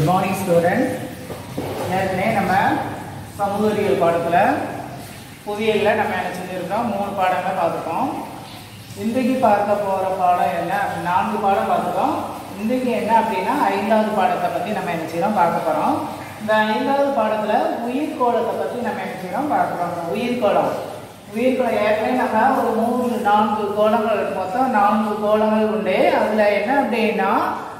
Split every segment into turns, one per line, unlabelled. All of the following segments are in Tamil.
குட் மார்னிங் ஸ்டூடெண்ட் ஏற்கனவே நம்ம சமூக அறிவியல் பாடத்தில் புவியியலில் நம்ம என்ன செஞ்சுருக்கோம் மூணு பாடங்கள் பார்த்துருக்கோம் இன்றைக்கு பார்க்க போகிற பாடம் என்ன நான்கு பாடம் பார்த்துருக்கோம் இன்றைக்கு என்ன அப்படின்னா ஐந்தாவது பாடத்தை பற்றி நம்ம என்ன செய்யறோம் பார்க்க போகிறோம் இந்த ஐந்தாவது பாடத்தில் உயிர்கோளத்தை பற்றி நம்ம என்ன செய்யறோம் பார்க்க போகிறோம் உயிர்கோளம் உயிர்கோளம் ஏற்கனவே நம்ம ஒரு மூணு நான்கு கோலங்கள் மொத்தம் நான்கு கோலங்கள் உண்டு அதில் என்ன அப்படின்னா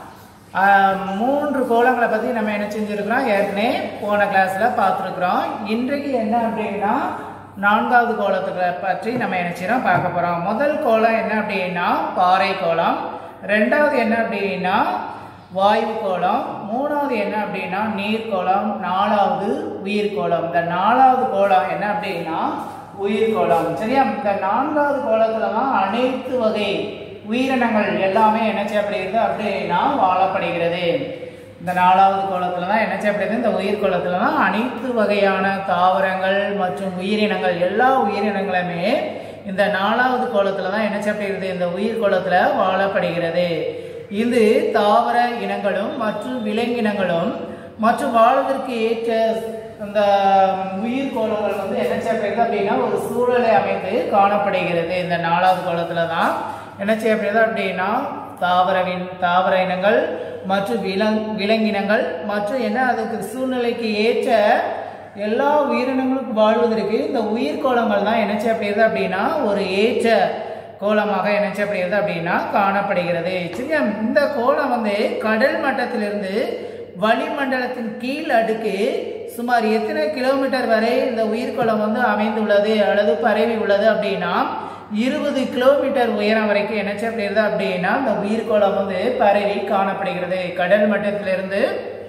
ஆஹ், மூன்று கோலங்களை பற்றி நம்ம என்ன செஞ்சுருக்கிறோம் ஏற்கனவே போன கிளாஸில் பார்த்துருக்குறோம் இன்றைக்கு என்ன அப்படின்னா நான்காவது கோலத்தை பற்றி நம்ம என்ன செய்யறோம் பார்க்க போகிறோம் முதல் கோலம் என்ன அப்படின்னா பாறை கோலம் ரெண்டாவது என்ன அப்படின்னா வாயு கோலம் மூணாவது என்ன அப்படின்னா நீர் கோலம் நாலாவது உயிர் கோலம் இந்த நாலாவது கோலம் என்ன அப்படின்னா உயிர் கோலம் சரியா இந்த நான்காவது கோலத்துல தான் அனைத்து வகை உயிரினங்கள் எல்லாமே என்ன செய்யப்படுகிறது அப்படின்னா வாழப்படுகிறது இந்த நாலாவது கோலத்துல தான் என்ன செய்யப்படுகிறது இந்த உயிர் கோலத்துல தான் அனைத்து வகையான தாவரங்கள் மற்றும் உயிரினங்கள் எல்லா உயிரினங்களுமே இந்த நாலாவது கோலத்துல தான் என்ன செய்யப்படுகிறது இந்த உயிர் கோலத்துல வாழப்படுகிறது இது தாவர இனங்களும் மற்றும் விலங்கினங்களும் மற்றும் வாழ்வதற்கு ஏற்ற அந்த உயிர் கோலங்கள் வந்து என்ன செய்யப்படுகிறது அப்படின்னா ஒரு சூழலை அமைத்து காணப்படுகிறது இந்த நாலாவது கோலத்துல தான் என்ன செய்யப்படுகிறது அப்படின்னா தாவரவின் தாவர இனங்கள் மற்றும் விலங் விலங்கினங்கள் மற்றும் என்ன அதுக்கு சூழ்நிலைக்கு ஏற்ற எல்லா உயிரினங்களுக்கும் வாழ்வதற்கு இந்த உயிர் கோலங்கள் தான் என்ன செய்யப்படுகிறது அப்படின்னா ஒரு ஏற்ற கோலமாக என்ன செய்யப்படுகிறது அப்படின்னா காணப்படுகிறது சரியா இந்த கோலம் வந்து கடல் மட்டத்திலிருந்து வளிமண்டலத்தின் கீழ் அடுக்கு சுமார் எத்தனை கிலோமீட்டர் வரை இந்த உயிர்கோளம் வந்து அமைந்துள்ளது அல்லது பரவி உள்ளது அப்படின்னா இருபது கிலோமீட்டர் உயரம் வரைக்கும் என்ன செய்யப்படுகிறது அப்படின்னா இந்த உயிர்கோளம் வந்து பரவி காணப்படுகிறது கடல் மட்டத்திலிருந்து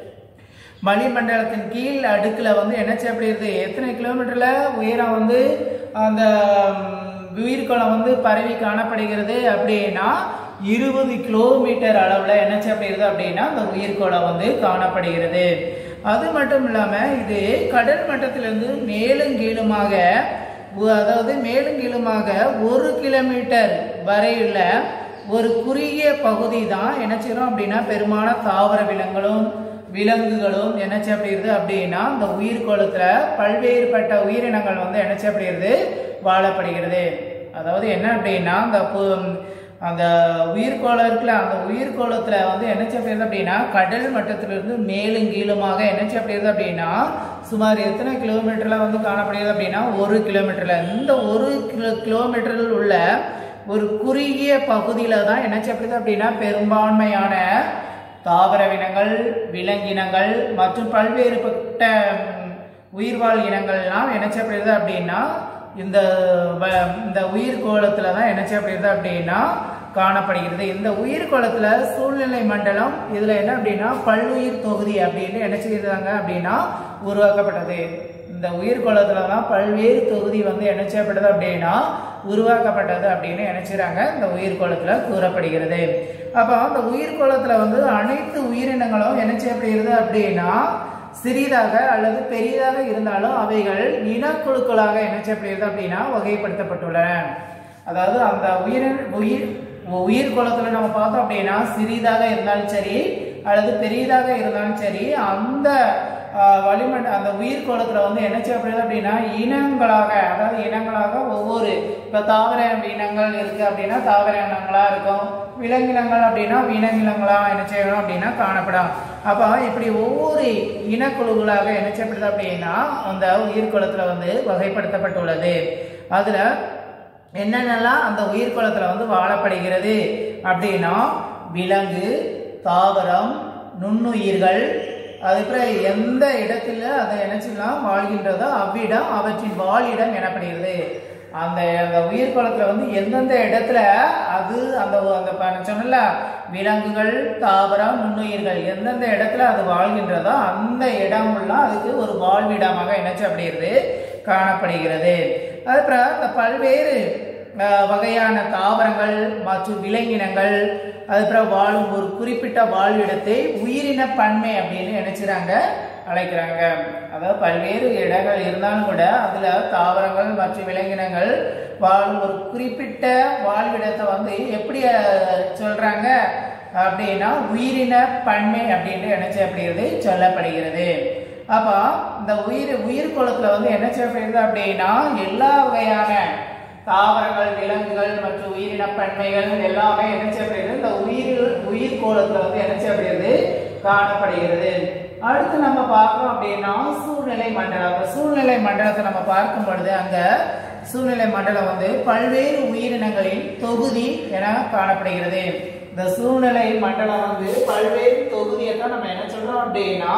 வளிமண்டலத்தின் கீழ் அடுக்குல வந்து என்ன செய்யப்படுகிறது எத்தனை கிலோமீட்டர்ல உயரம் வந்து அந்த ம், உயிர்கோளம் வந்து பரவி காணப்படுகிறது அப்படின்னா இருபது கிலோமீட்டர் அளவுல என்ன செய்யப்படுகிறது அப்படின்னா அந்த உயிர்கோளம் வந்து காணப்படுகிறது அது மட்டும் இல்லாம இது கடல் மட்டத்திலிருந்து மேலும் கீழுமாக உ- அதாவது மேலும் கீழுமாக ஒரு கிலோமீட்டர் வரையுள்ள ஒரு குறுகிய பகுதி தான் என்ன செய்யறோம் அப்படின்னா பெரும்பாலான தாவர விலங்குகளும் விலங்குகளும் என்ன செய்யப்படுகிறது அப்படின்னா இந்த உயிர்கோளத்துல பல்வேறுபட்ட உயிரினங்கள் வந்து என்ன செய்யப்படுகிறது வாழப்படுகிறது அதாவது என்ன அப்படின்னா அந்த பு- அந்த உயிர்கோளம் இருக்குல்ல அந்த உயிர்கோளத்துல வந்து என்ன செய்யப்படுகிறது அப்படின்னா கடல் மட்டத்திலிருந்து மேலும் கீழுமாக என்ன செய்யப்படுகிறது அப்படின்னா சுமார் எத்தனை கிலோமீட்டர்ல வந்து காணப்படுகிறது அப்படின்னா ஒரு கிலோமீட்டர்ல இந்த ஒரு கிலோ கிலோமீட்டரில் உள்ள ஒரு குறுகிய பகுதியில தான் என்ன செய்யப்படுது அப்படின்னா பெரும்பான்மையான தாவரவினங்கள் விலங்கினங்கள் மற்றும் பல்வேறுபட்ட ம், உயிர்வாழ் இனங்கள்லாம் என்ன செய்யப்படுகிறது அப்படின்னா இந்த வ- இந்த உயிர்கோளத்துல தான் என்ன செய்யப்படுகிறது அப்படின்னா காணப்படுகிறது இந்த உயிர்கோளத்துல சூழ்நிலை மண்டலம் இதுல என்ன அப்படின்னா பல்லுயிர் தொகுதி அப்படின்னு என்ன செய்யறாங்க அப்படின்னா உருவாக்கப்பட்டது இந்த உயிர்கோளத்துல தான் பல்வேறு தொகுதி வந்து என்ன செய்யப்பட்டது அப்படின்னா உருவாக்கப்பட்டது அப்படின்னு என்ன செய்றாங்க இந்த உயிர்கோளத்துல கூறப்படுகிறது அப்போ அந்த உயிர்கோளத்துல வந்து அனைத்து உயிரினங்களும் என்ன செய்யப்படுகிறது அப்படின்னா சிறிதாக அல்லது பெரியதாக இருந்தாலும் அவைகள் இனக்குழுக்களாக என்ன செய்யப்படுகிறது அப்படின்னா வகைப்படுத்தப்பட்டுள்ளன அதாவது அந்த உயிரின் உயிர் உயிர் குலத்துல நம்ம பார்த்தோம் அப்படின்னா சிறிதாக இருந்தாலும் சரி அல்லது பெரியதாக இருந்தாலும் சரி அந்த ஆஹ், வளிமண்ட அந்த உயிர் குலத்துல வந்து என்ன செய்யப்படுது அப்படின்னா இனங்களாக அதாவது இனங்களாக ஒவ்வொரு இப்ப தாவர இனங்கள் இருக்கு அப்படின்னா தாவர இனங்களா இருக்கும் விலங்கினங்கள் அப்படின்னா விலங்கினங்களா என்ன செய்யணும் அப்படின்னா காணப்படும் அப்போ இப்படி ஒவ்வொரு இனக்குழுக்களாக என்ன செய்யப்படுது அப்படின்னா அந்த உயிர்குளத்துல வந்து வகைப்படுத்தப்பட்டுள்ளது அதுல என்னென்னலாம் அந்த உயிர்குளத்துல வந்து வாழப்படுகிறது அப்படின்னா விலங்கு தாவரம் நுண்ணுயிர்கள் அதுக்கப்புறம் எந்த இடத்துல அதை என்ன செய்யலாம் வாழ்கின்றதோ அவ்விடம் அவற்றின் வாழிடம் எனப்படுகிறது அந்த அந்த உயிர்குளத்துல வந்து எந்தெந்த இடத்துல அது அந்த அந்த ப- நான் சொன்னல விலங்குகள் தாவரம் நுண்ணுயிர்கள் எந்தெந்த இடத்துல அது வாழ்கின்றதோ அந்த இடம்லாம் அதுக்கு ஒரு வாழ்விடமாக என்ன செய்யப்படுகிறது காணப்படுகிறது அதுக்கப்புறம் இந்த பல்வேறு அஹ், வகையான தாவரங்கள் மற்றும் விலங்கினங்கள் அதுக்கப்புறம் வாழும் ஒரு குறிப்பிட்ட வாழ்விடத்தை உயிரின பன்மை அப்படின்னு நினைச்சுறாங்க அழைக்கிறாங்க அதாவது பல்வேறு இடங்கள் இருந்தாலும் கூட அதுல தாவரங்கள் மற்றும் விலங்கினங்கள் வாழும் ஒரு குறிப்பிட்ட வாழ்விடத்தை வந்து எப்படி அஹ், சொல்றாங்க அப்படின்னா உயிரின பன்மை அப்படின்ட்டு என்ன செய்யப்படுகிறது சொல்லப்படுகிறது அப்போ இந்த உயிர் உயிர்கோளத்துல வந்து என்ன செய்யப்படுகிறது அப்படின்னா எல்லா வகையான தாவரங்கள் விலங்குகள் மற்றும் உயிரின பன்மைகள் எல்லாமே என்ன செய்யப்படுகிறது இந்த உயிர் உயிர்கோளத்துல வந்து என்ன செய்யப்படுகிறது காணப்படுகிறது அடுத்து நம்ம பார்க்கணும் அப்படின்னா சூழ்நிலை மண்டலம் அப்ப சூழ்நிலை மண்டலத்தை நம்ம பார்க்கும் பொழுது அங்க சூழ்நிலை மண்டலம் வந்து பல்வேறு உயிரினங்களின் தொகுதி என காணப்படுகிறது இந்த சூழ்நிலை மண்டலம் வந்து பல்வேறு தொகுதியை தான் நம்ம என்ன சொல்றோம் அப்படின்னா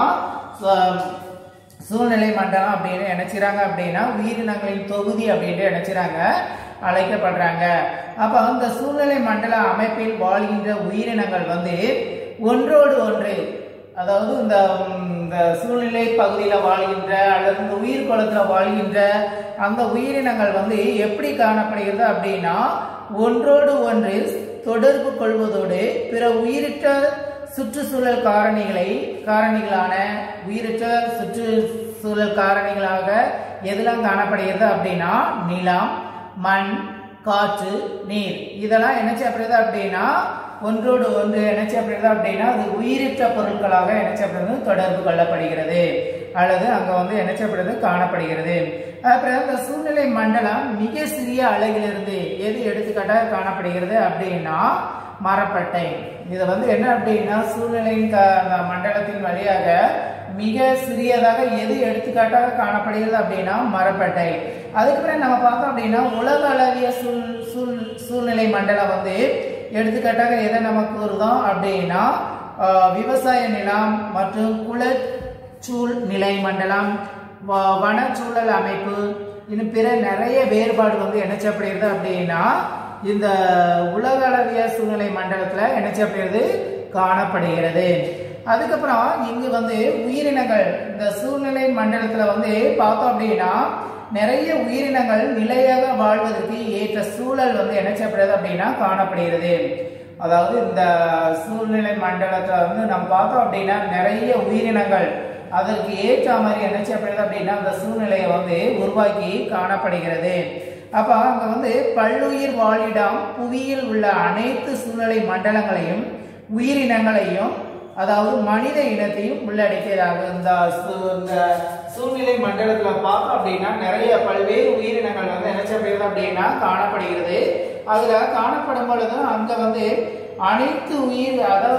ச- சூழ்நிலை மண்டலம் அப்படின்னு நினைச்சுறாங்க அப்படின்னா உயிரினங்களின் தொகுதி அப்படின்ட்டு நினைச்சுறாங்க அழைக்கப்படுறாங்க அப்ப அந்த சூழ்நிலை மண்டல அமைப்பில் வாழ்கின்ற உயிரினங்கள் வந்து ஒன்றோடு ஒன்று அதாவது இந்த ம், இந்த சூழ்நிலை பகுதியில் வாழ்கின்ற அல்லது இந்த உயிர் குளத்தில் வாழ்கின்ற அந்த உயிரினங்கள் வந்து எப்படி காணப்படுகிறது அப்படின்னா ஒன்றோடு ஒன்று தொடர்பு கொள்வதோடு பிற உயிரிட்ட சுற்றுச்சூழல் காரணிகளை காரணிகளான உயிரற்ற சுற்றுச்சூழல் காரணிகளாக எதெல்லாம் காணப்படுகிறது அப்படின்னா நிலம் மண் காற்று நீர் இதெல்லாம் என்ன செய்யப்படுது அப்படின்னா ஒன்றோடு ஒன்று என்ன செய்யப்படுது அப்படின்னா அது உயிரற்ற பொருட்களாக என்ன செய்யப்படுது தொடர்பு கொள்ளப்படுகிறது அல்லது அங்க வந்து என்ன செய்யப்படுது காணப்படுகிறது அப்புறம் இந்த சூழ்நிலை மண்டலம் மிக சிறிய அலகிலிருந்து எது எடுத்துக்காட்டாக காணப்படுகிறது அப்படின்னா மரப்பட்டை இது வந்து என்ன அப்படின்னா சூழ்நிலையின் க- அந்த மண்டலத்தின் வழியாக மிக சிறியதாக எது எடுத்துக்காட்டாக காணப்படுகிறது அப்படின்னா மரப்பட்டை அதுக்கப்புறம் நம்ம பார்த்தோம் அப்படின்னா உலக அளவிய சூழ் சூழ் சூழ்நிலை மண்டலம் வந்து எடுத்துக்காட்டாக எதை நம்ம கூறுதோம் அப்படின்னா ஆஹ், விவசாய நிலம் மற்றும் குல சூழ் நிலை மண்டலம் வ- வனச்சூழல் அமைப்பு இன்னும் பிற நிறைய வேறுபாடு வந்து என்ன செய்யப்படுகிறது அப்படின்னா இந்த உலக அளவிய சூழ்நிலை மண்டலத்துல என்ன செய்யப்படுகிறது காணப்படுகிறது அதுக்கப்புறம் இங்கு வந்து உயிரினங்கள் இந்த சூழ்நிலை மண்டலத்துல வந்து பார்த்தோம் அப்படின்னா நிறைய உயிரினங்கள் நிலையாக வாழ்வதற்கு ஏற்ற சூழல் வந்து என்ன செய்யப்படுறது அப்படின்னா காணப்படுகிறது அதாவது இந்த சூழ்நிலை மண்டலத்துல வந்து நம்ம பார்த்தோம் அப்படின்னா நிறைய உயிரினங்கள் அதற்கு ஏற்ற மாதிரி என்ன செய்யப்படுது அப்படின்னா அந்த சூழ்நிலையை வந்து உருவாக்கி காணப்படுகிறது அப்ப அங்க வந்து பல்லுயிர் வாழிடம் புவியில் உள்ள அனைத்து சூழ்நிலை மண்டலங்களையும் உயிரினங்களையும் அதாவது மனித இனத்தையும் உள்ளடக்கியதாக இந்த சூ- இந்த சூழ்நிலை மண்டலத்துல பார்த்தோம் அப்படின்னா நிறைய பல்வேறு உயிரினங்கள் வந்து என்ன செய்யப்படுகிறது அப்படின்னா காணப்படுகிறது அதுல காணப்படும் பொழுது அங்க வந்து அனைத்து உயிர் அதாவது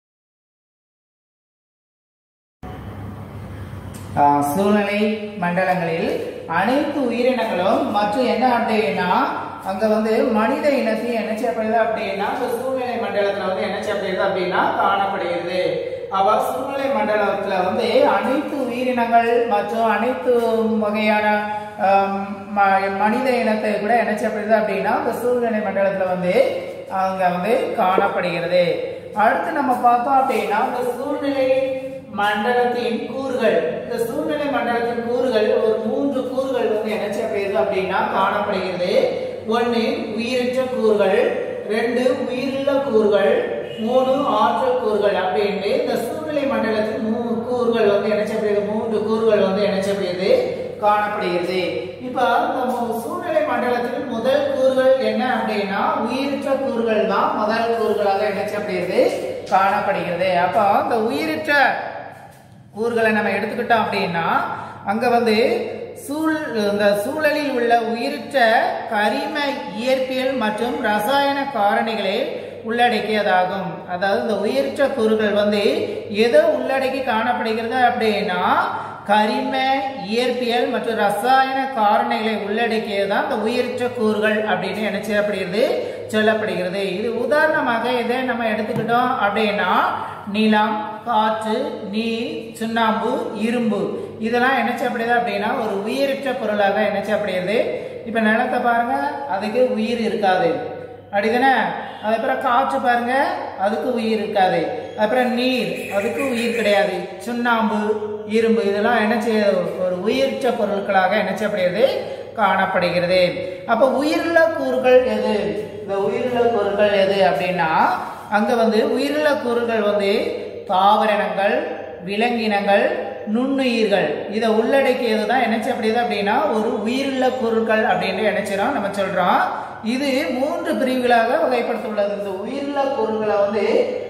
ஆஹ் சூழ்நிலை மண்டலங்களில் அனைத்து உயிரினங்களும் மற்றும் என்ன அப்படின்னா அங்க வந்து மனித இனத்தையும் என்ன செய்யப்படுது அப்படின்னா அந்த சூழ்நிலை மண்டலத்துல வந்து என்ன செய்யப்படுது அப்படின்னா காணப்படுகிறது அப்ப சூழ்நிலை மண்டலத்துல வந்து அனைத்து உயிரினங்கள் மற்றும் அனைத்து வகையான ஆம், ம- மனித இனத்தை கூட என்ன செய்யப்படுது அப்படின்னா அந்த சூழ்நிலை மண்டலத்துல வந்து அங்க வந்து காணப்படுகிறது அடுத்து நம்ம பார்த்தோம் அப்படின்னா இந்த சூழ்நிலை மண்டலத்தின் கூறுகள் இந்த சூழ்நிலை மண்டலத்தின் கூறுகள் ஒரு மூன்று கூறுகள் வந்து என்ன செய்யப்படுகிறது அப்படின்னா காணப்படுகிறது ஒன்று உயிரற்ற கூறுகள் ரெண்டு உயிருள்ள கூறுகள் மூணு ஆற்றல் கூறுகள் அப்படின்ட்டு இந்த சூழ்நிலை மண்டலத்தின் மூணு கூறுகள் வந்து என்ன செய்யப்படுகிறது மூன்று கூறுகள் வந்து என்ன செய்யப்படுகிறது காணப்படுகிறது இப்ப இந்த மு- சூழ்நிலை மண்டலத்தில் முதல் கூறுகள் என்ன அப்படின்னா உயிரற்ற கூறுகள் தான் முதல் கூறுகளாக என்ன செய்யப்படுகிறது காணப்படுகிறது அப்போ இந்த உயிரற்ற கூறுகளை நம்ம எடுத்துக்கிட்டோம் அப்படின்னா அங்க வந்து சூழ் இந்த சூழலில் உள்ள உயிரற்ற கரிம இயற்பியல் மற்றும் ரசாயன காரணிகளை உள்ளடக்கியதாகும் அதாவது இந்த உயிரற்ற கூறுகள் வந்து எதை உள்ளடக்கி காணப்படுகிறது அப்படின்னா கரிம இயற்பியல் மற்றும் ரசாயன காரணிகளை உள்ளடக்கியது தான் இந்த உயிரற்ற கூறுகள் அப்படின்னு என்ன செய்யப்படுகிறது சொல்லப்படுகிறது இது உதாரணமாக இதை நம்ம எடுத்துக்கிட்டோம் அப்படின்னா நிலம் காற்று நீர் சுண்ணாம்பு இரும்பு இதெல்லாம் என்ன செய்யப்படுது அப்படின்னா ஒரு உயிரற்ற பொருளாக என்ன செய்யப்படுகிறது இப்ப நிலத்தை பாருங்க அதுக்கு உயிர் இருக்காது அப்படிதானே அதுக்கப்புறம் காற்று பாருங்க அதுக்கு உயிர் இருக்காது அப்புறம் நீர் அதுக்கு உயிர் கிடையாது சுண்ணாம்பு இரும்பு இதெல்லாம் என்ன செய்ய ஒரு உயிரற்ற பொருட்களாக என்ன செய்யப்படுகிறது காணப்படுகிறது அப்ப உயிருள்ள கூறுகள் எது இந்த உயிருள்ள கூறுகள் எது அப்படின்னா அங்க வந்து உயிருள்ள கூறுகள் வந்து தாவரினங்கள் விலங்கினங்கள் நுண்ணுயிர்கள் இதை உள்ளடக்கியது தான் என்ன செய்யப்படுது அப்படின்னா ஒரு உயிருள்ள பொருட்கள் அப்படின்னு நினைச்சிடும் நம்ம சொல்றோம் இது மூன்று பிரிவுகளாக வகைப்படுத்தப்பட்டுள்ளது இந்த உயிருள்ள பொருட்களை வந்து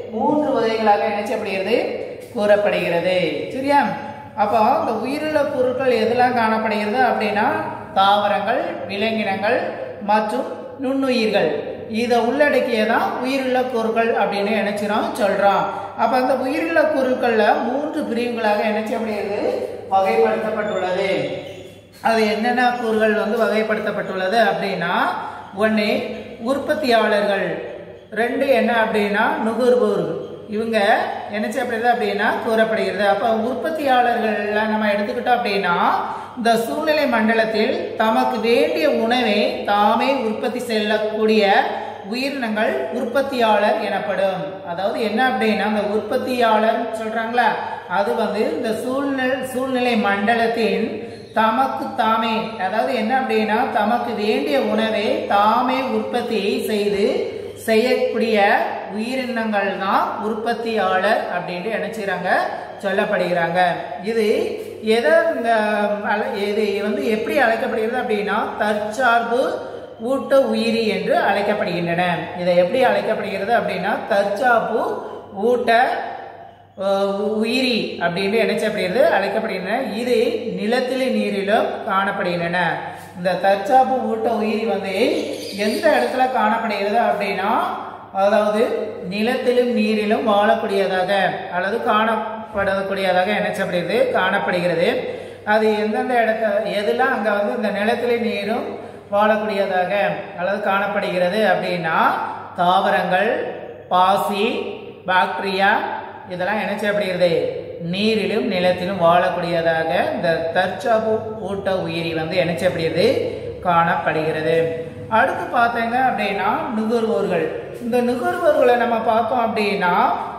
மூன்று வகைகளாக என்ன செய்யப்படுகிறது கூறப்படுகிறது சரியா அப்போ இந்த உயிருள்ள பொருட்கள் எதெல்லாம் காணப்படுகிறது அப்படின்னா தாவரங்கள் விலங்கினங்கள் மற்றும் நுண்ணுயிர்கள் இதை உள்ளடக்கியதான் உயிருள்ள பொருட்கள் அப்படின்னு நினைச்சிடும் சொல்றோம் அப்ப அந்த உயிருள்ள பொருட்கள்ல மூன்று பிரிவுகளாக என்ன செய்யப்படுகிறது வகைப்படுத்தப்பட்டுள்ளது அது என்னென்ன கூறுகள் வந்து வகைப்படுத்தப்பட்டுள்ளது அப்படின்னா ஒன்று உற்பத்தியாளர்கள் ரெண்டு என்ன அப்படின்னா நுகர்வோர்கள் இவங்க என்ன செய்யப்படுது அப்படின்னா கூறப்படுகிறது அப்ப உற்பத்தியாளர்கள்ல நம்ம எடுத்துக்கிட்டோம் அப்படின்னா இந்த சூழ்நிலை மண்டலத்தில் தமக்கு வேண்டிய உணவை தாமே உற்பத்தி செல்லக்கூடிய உயிரினங்கள் உற்பத்தியாளர் எனப்படும் அதாவது என்ன அப்படின்னா இந்த உற்பத்தியாளர் சொல்றாங்களா அது வந்து இந்த சூழ்நிலை சூழ்நிலை மண்டலத்தின் தமக்கு தாமே அதாவது என்ன அப்படின்னா தமக்கு வேண்டிய உணவை தாமே உற்பத்தி செய்து செய்யக்கூடிய உயிரினங்கள் தான் உற்பத்தியாளர் அப்படின்ட்டு என்ன செய்றாங்க சொல்லப்படுகிறாங்க இது எதை இந்த அழ- இது வந்து எப்படி அழைக்கப்படுகிறது அப்படின்னா தற்சார்பு ஊட்ட உயிரி என்று அழைக்கப்படுகின்றன இதை எப்படி அழைக்கப்படுகிறது அப்படின்னா தற்சார்பு ஊட்ட அஹ், உயிரி அப்படின்னு என்ன செய்யப்படுகிறது அழைக்கப்படுகின்றன இது நிலத்திலும் நீரிலும் காணப்படுகின்றன இந்த தற்சாப்பு ஊட்ட உயிரி வந்து எந்த இடத்துல காணப்படுகிறது அப்படின்னா அதாவது நிலத்திலும் நீரிலும் வாழக்கூடியதாக அல்லது காணப்படக்கூடியதாக என்ன செய்யப்படுகிறது காணப்படுகிறது அது எந்தெந்த இடத்த எதெல்லாம் அங்க வந்து இந்த நிலத்திலும் நீரும் வாழக்கூடியதாக அல்லது காணப்படுகிறது அப்படின்னா தாவரங்கள் பாசி பாக்டீரியா இதெல்லாம் என்ன செய்யப்படுகிறது நீரிலும் நிலத்திலும் வாழக்கூடியதாக இந்த தற்சாப்பு ஊட்ட உயிரி வந்து என்ன செய்யப்படுகிறது காணப்படுகிறது அடுத்து பார்த்தீங்க அப்படின்னா நுகர்வோர்கள் இந்த நுகர்வோர்களை நம்ம பார்த்தோம் அப்படின்னா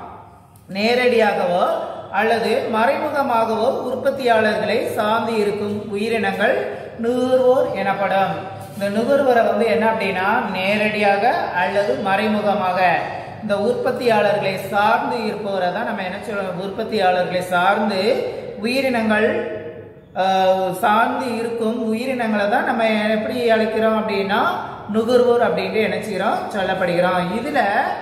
நேரடியாகவோ அல்லது மறைமுகமாகவோ உற்பத்தியாளர்களை சார்ந்து இருக்கும் உயிரினங்கள் நுகர்வோர் எனப்படும் இந்த நுகர்வோரை வந்து என்ன அப்படின்னா நேரடியாக அல்லது மறைமுகமாக இந்த உற்பத்தியாளர்களை சார்ந்து இருப்பவரை தான் நம்ம என்ன சொல்றோம் உற்பத்தியாளர்களை சார்ந்து உயிரினங்கள் ஆஹ், சார்ந்து இருக்கும் உயிரினங்களை தான் நம்ம எப்படி அழைக்கிறோம் அப்படின்னா நுகர்வோர் அப்படின்ட்டு என்ன செய்கிறோம் சொல்லப்படுகிறோம் இதுல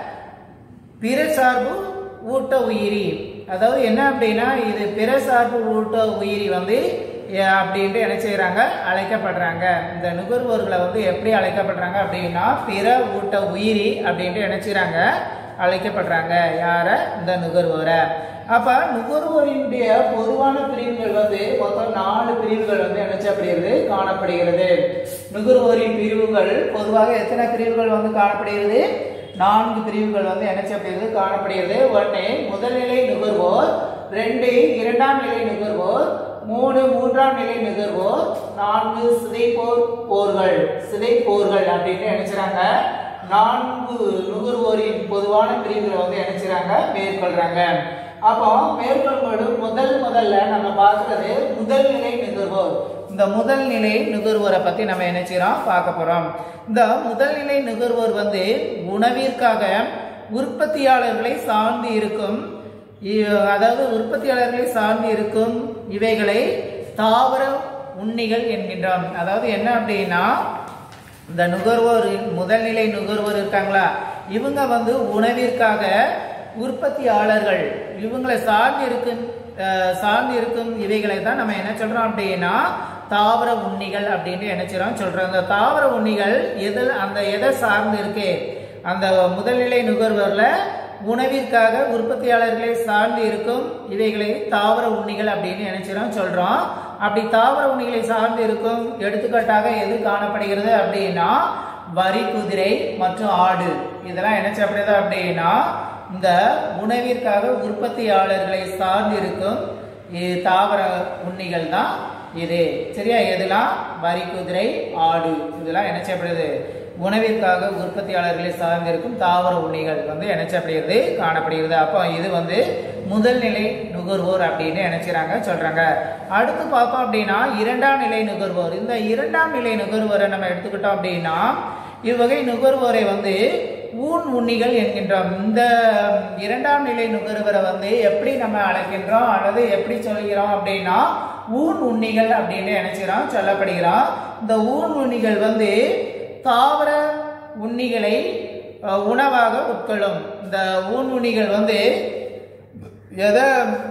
பிற சார்பு ஊட்ட உயிரி அதாவது என்ன அப்படின்னா இது பிற சார்பு ஊட்ட உயிரி வந்து எ- அப்படின்ட்டு என்ன செய்யறாங்க அழைக்கப்படுறாங்க இந்த நுகர்வோர்களை வந்து எப்படி அழைக்கப்படுறாங்க அப்படின்னா பிற ஊட்ட உயிரி அப்படின்ட்டு என்ன செய்யறாங்க அழைக்கப்படுறாங்க யார இந்த நுகர்வோரை அப்ப நுகர்வோரினுடைய பொதுவான பிரிவுகள் வந்து மொத்தம் நாலு பிரிவுகள் வந்து என்ன செய்யப்படுகிறது காணப்படுகிறது நுகர்வோரின் பிரிவுகள் பொதுவாக எத்தனை பிரிவுகள் வந்து காணப்படுகிறது நான்கு பிரிவுகள் வந்து என்ன செய்யப்படுகிறது காணப்படுகிறது ஒன்று முதல்நிலை நுகர்வோர் ரெண்டு இரண்டாம் நிலை நுகர்வோர் மூணு மூன்றாம் நிலை நுகர்வோர் நான்கு சிதைப்போர் போர்கள் சிதைப்போர்கள் அப்படின்னு நினைச்சுறாங்க நான்கு நுகர்வோரின் பொதுவான பிரிவுகளை வந்து நினைச்சுறாங்க மேற்கொள்றாங்க அப்போ மேற்கொள்ளும் முதல் முதல்ல நம்ம பார்க்கறது முதல் நிலை நுகர்வோர் இந்த முதல் நிலை நுகர்வோரை பத்தி நம்ம என்ன செய்றோம் பார்க்க போறோம் இந்த முதல் நிலை நுகர்வோர் வந்து உணவிற்காக உற்பத்தியாளர்களை சார்ந்து இருக்கும் இ- அதாவது உற்பத்தியாளர்களை சார்ந்து இருக்கும் இவைகளை தாவர உண்ணிகள் என்கின்றோம் அதாவது என்ன அப்படின்னா இந்த நுகர்வோர் முதல்நிலை நுகர்வோர் இருக்காங்களா இவங்க வந்து உணவிற்காக உற்பத்தியாளர்கள் இவங்களை சார்ந்து இருக்கும் அஹ், சார்ந்து இருக்கும் இவைகளை தான் நம்ம என்ன சொல்றோம் அப்படின்னா தாவர உண்ணிகள் அப்படின்னு என்ன சொல்றோம் சொல்றோம் இந்த தாவர உண்ணிகள் எதில் அந்த எதை சார்ந்து இருக்கு அந்த முதல்நிலை நுகர்வோர்ல உணவிற்காக உற்பத்தியாளர்களை சார்ந்து இருக்கும் இவைகளை தாவர உண்ணிகள் அப்படின்னு நினைச்சிடும் சொல்றோம் அப்படி தாவர உண்ணிகளை சார்ந்து இருக்கும் எடுத்துக்காட்டாக எது காணப்படுகிறது அப்படின்னா வரி குதிரை மற்றும் ஆடு இதெல்லாம் என்ன செய்யப்படுது அப்படின்னா இந்த உணவிற்காக உற்பத்தியாளர்களை சார்ந்து இருக்கும் இ- தாவர உண்ணிகள் தான் இது சரியா எதெல்லாம் வரி குதிரை ஆடு இதெல்லாம் என்ன செய்யப்படுது உணவிற்காக உற்பத்தியாளர்களை சார்ந்திருக்கும் தாவர உண்ணிகள் வந்து என்ன செய்யப்படுகிறது காணப்படுகிறது அப்போ இது வந்து முதல் நிலை நுகர்வோர் அப்படின்னு நினைச்சுறாங்க சொல்றாங்க அடுத்து பார்த்தோம் அப்படின்னா இரண்டாம் நிலை நுகர்வோர் இந்த இரண்டாம் நிலை நுகர்வோரை நம்ம எடுத்துக்கிட்டோம் அப்படின்னா இவ்வகை நுகர்வோரை வந்து ஊன் உண்ணிகள் என்கின்றோம் இந்த இரண்டாம் நிலை நுகர்வோரை வந்து எப்படி நம்ம அழைக்கின்றோம் அல்லது எப்படி சொல்கிறோம் அப்படின்னா ஊன் உண்ணிகள் அப்படின்னு நினைச்சிரோம் சொல்லப்படுகிறோம் இந்த ஊன் உண்ணிகள் வந்து தாவர உண்ணிகளை அஹ், உணவாக உட்கொள்ளும் இந்த ஊன்முனிகள் வந்து எதை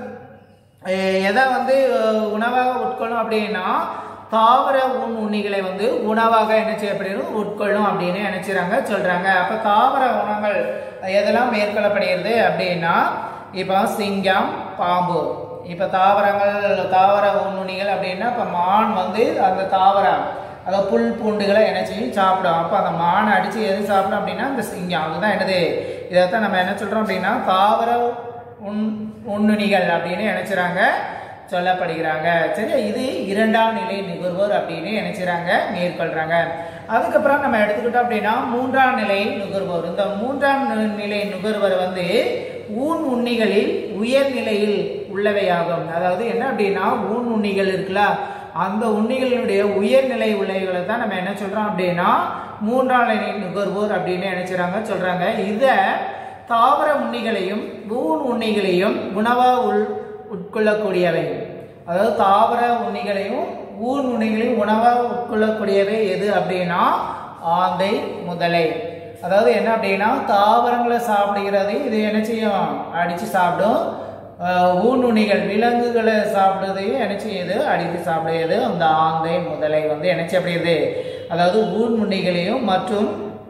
அஹ், எதை வந்து அஹ், உணவாக உட்கொள்ளும் அப்படின்னா தாவர ஊன் உண்ணிகளை வந்து உணவாக என்ன செய்யப்படுகிறது உட்கொள்ளும் அப்படின்னு நினைச்சுறாங்க சொல்றாங்க அப்ப தாவர உணவுகள் எதெல்லாம் மேற்கொள்ளப்படுகிறது அப்படின்னா இப்போ சிங்கம் பாம்பு இப்போ தாவரங்கள் தாவர உண்ணிகள் அப்படின்னா இப்போ மான் வந்து அந்த தாவரம் அந்த புல் பூண்டுகளை என்ன செய்யும் சாப்பிடும் அப்போ அந்த மானை அடித்து எது சாப்பிடும் அப்படின்னா இந்த சிங்கம் அதுதான் என்னது இதைத்தான் நம்ம என்ன சொல்கிறோம் அப்படின்னா தாவர உண் உண்ணுணிகள் அப்படின்னு நினைச்சுறாங்க சொல்லப்படுகிறாங்க சரி இது இரண்டாம் நிலை நுகர்வோர் அப்படின்னு நினைச்சுறாங்க மேற்கொள்றாங்க அதுக்கப்புறம் நம்ம எடுத்துக்கிட்டோம் அப்படின்னா மூன்றாம் நிலை நுகர்வோர் இந்த மூன்றாம் நி- நிலை நுகர்வோர் வந்து ஊன் உண்ணிகளில் உயர் நிலையில் உள்ளவையாகும் அதாவது என்ன அப்படின்னா ஊன் உண்ணிகள் இருக்குல்ல அந்த உண்ணிகளினுடைய உயர்நிலை உள்ளவைகளை தான் நம்ம என்ன சொல்றோம் அப்படின்னா மூன்றாம் நிலை நுகர்வோர் அப்படின்னு நினைச்சுறாங்க சொல்றாங்க இதை தாவர உண்ணிகளையும் ஊன் உண்ணிகளையும் உணவா உள் உட்கொள்ளக்கூடியவை அதாவது தாவர உண்ணிகளையும் ஊன் உண்ணிகளையும் உணவாக உட்கொள்ளக்கூடியவை எது அப்படின்னா ஆந்தை முதலை அதாவது என்ன அப்படின்னா தாவரங்களை சாப்பிடுகிறது இது என்ன செய்யும் அடிச்சு சாப்பிடும் ஆஹ் ஊனுண்ணிகள் விலங்குகளை சாப்பிடுறதையும் என்ன செய்யுது அடித்து சாப்பிடுறது அந்த ஆந்தை முதலை வந்து என்ன செய்யப்படுகிறது அதாவது ஊன் உண்ணிகளையும் மற்றும்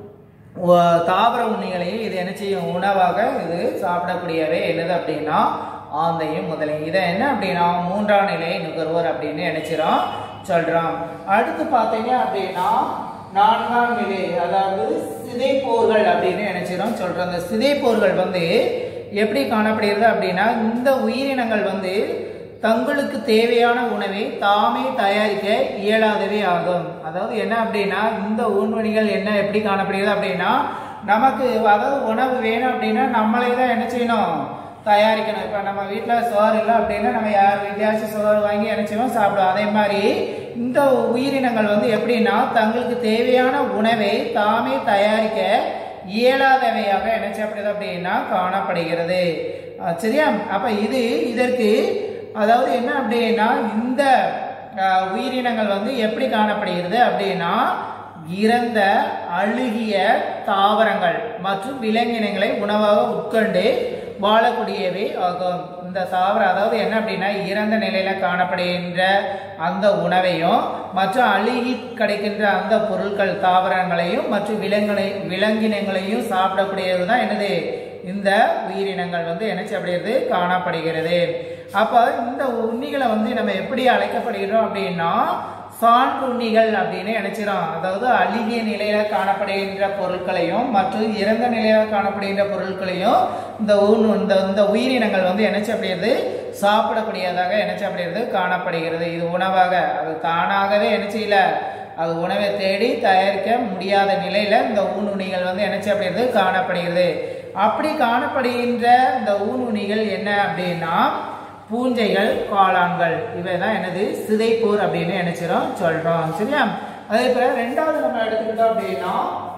உ- தாவர உண்ணிகளையும் இது என்ன செய்யும் உணவாக இது சாப்பிடக்கூடியவை என்னது அப்படின்னா ஆந்தையும் முதலையும் இதை என்ன அப்படின்னா மூன்றாம் நிலை நுகர்வோர் அப்படின்னு நினைச்சிரோம் சொல்றோம் அடுத்து பார்த்தீங்க அப்படின்னா நான்காம் நிலை அதாவது சிதைப்போர்கள் அப்படின்னு நினைச்சிரோம் சொல்றோம் அந்த சிதைப்போர்கள் வந்து எப்படி காணப்படுகிறது அப்படின்னா இந்த உயிரினங்கள் வந்து தங்களுக்கு தேவையான உணவை தாமே தயாரிக்க இயலாதவே ஆகும் அதாவது என்ன அப்படின்னா இந்த ஊன்வணிகள் என்ன எப்படி காணப்படுகிறது அப்படின்னா நமக்கு அதாவது உணவு வேணும் அப்படின்னா நம்மளே தான் என்ன செய்யணும் தயாரிக்கணும் இப்போ நம்ம வீட்டில் சோறு இல்லை அப்படின்னா நம்ம யார் வீட்டையாச்சும் சோறு வாங்கி என்ன செய்வோம் சாப்பிடுவோம் அதே மாதிரி இந்த உயிரினங்கள் வந்து எப்படின்னா தங்களுக்கு தேவையான உணவை தாமே தயாரிக்க இயலாதவையாக என்ன செய்யப்படுது அப்படின்னா காணப்படுகிறது அஹ் சரியா அப்ப இது இதற்கு அதாவது என்ன அப்படின்னா இந்த அஹ், உயிரினங்கள் வந்து எப்படி காணப்படுகிறது அப்படின்னா இறந்த அழுகிய தாவரங்கள் மற்றும் விலங்கினங்களை உணவாக உட்கொண்டு வாழக்கூடியவை ஆகும் இந்த தாவரம் அதாவது என்ன அப்படின்னா இறந்த நிலையில காணப்படுகின்ற அந்த உணவையும் மற்றும் அழுகி கிடைக்கின்ற அந்த பொருட்கள் தாவரங்களையும் மற்றும் விலங்குகளை விலங்கினங்களையும் சாப்பிடக்கூடியது தான் என்னது இந்த உயிரினங்கள் வந்து என்ன செய்யப்படுகிறது காணப்படுகிறது அப்ப இந்த உண்ணிகளை வந்து நம்ம எப்படி அழைக்கப்படுகிறோம் அப்படின்னா சான்று உண்ணிகள் அப்படின்னு நினைச்சிடும் அதாவது அழுகிய நிலையில காணப்படுகின்ற பொருட்களையும் மற்றும் இறந்த நிலையில காணப்படுகின்ற பொருட்களையும் இந்த ஊன் இந்த இந்த உயிரினங்கள் வந்து என்ன செய்யப்படுகிறது சாப்பிடக்கூடியதாக என்ன செய்யப்படுகிறது காணப்படுகிறது இது உணவாக அது தானாகவே என்ன செய்யல அது உணவை தேடி தயாரிக்க முடியாத நிலையில இந்த ஊனுணிகள் வந்து என்ன செய்யப்படுகிறது காணப்படுகிறது அப்படி காணப்படுகின்ற இந்த ஊனுணிகள் என்ன அப்படின்னா பூஞ்சைகள் காளான்கள் இவை தான் என்னது சிதைப்போர் அப்படின்னு நினைச்சிரும் சொல்றோம் சரியா அதே போல ரெண்டாவது நம்ம எடுத்துக்கிட்டோம் அப்படின்னா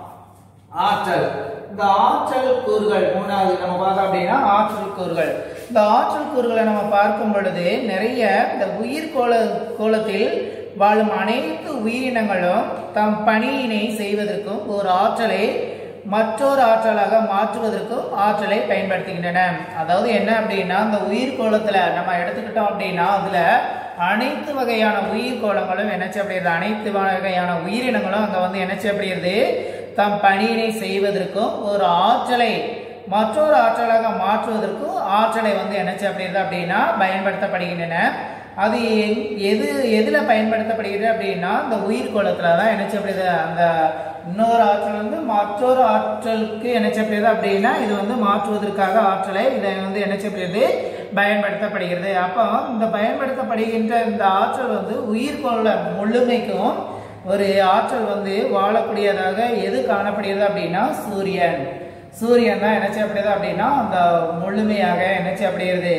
ஆற்றல் இந்த ஆற்றல் கூறுகள் மூணாவது நம்ம பார்த்தோம் அப்படின்னா ஆற்றல் கூறுகள் இந்த ஆற்றல் கூறுகளை நம்ம பார்க்கும் பொழுது நிறைய இந்த உயிர் கோல கோலத்தில் வாழும் அனைத்து உயிரினங்களும் தம் பணியினை செய்வதற்கும் ஒரு ஆற்றலை மற்றொரு ஆற்றலாக மாற்றுவதற்கும் ஆற்றலை பயன்படுத்துகின்றன அதாவது என்ன அப்படின்னா இந்த உயிர் கோலத்துல நம்ம எடுத்துக்கிட்டோம் அப்படின்னா அதுல அனைத்து வகையான உயிர் கோலங்களும் என்ன செய்யப்படுகிறது அனைத்து வகையான உயிரினங்களும் அங்க வந்து என்ன செய்யப்படுகிறது தம் பணியினை செய்வதற்கும் ஒரு ஆற்றலை மற்றொரு ஆற்றலாக மாற்றுவதற்கும் ஆற்றலை வந்து என்ன செய்யப்படுகிறது அப்படின்னா பயன்படுத்தப்படுகின்றன அது எ- எது எதுல பயன்படுத்தப்படுகிறது அப்படின்னா இந்த உயிர் கோலத்துல தான் என்ன செய்யப்படுது அந்த இன்னொரு ஆற்றல் வந்து மற்றொரு ஆற்றலுக்கு என்ன செய்யப்படுது அப்படின்னா இது வந்து மாற்றுவதற்காக ஆற்றலை இதை வந்து என்ன செய்யப்படுது பயன்படுத்தப்படுகிறது அப்போ இந்த பயன்படுத்தப்படுகின்ற இந்த ஆற்றல் வந்து உயிர்கோள முழுமைக்கும் ஒரு ஆற்றல் வந்து வாழக்கூடியதாக எது காணப்படுகிறது அப்படின்னா சூரியன் சூரியன் தான் என்ன செய்யப்படுது அப்படின்னா அந்த முழுமையாக என்ன செய்யப்படுகிறது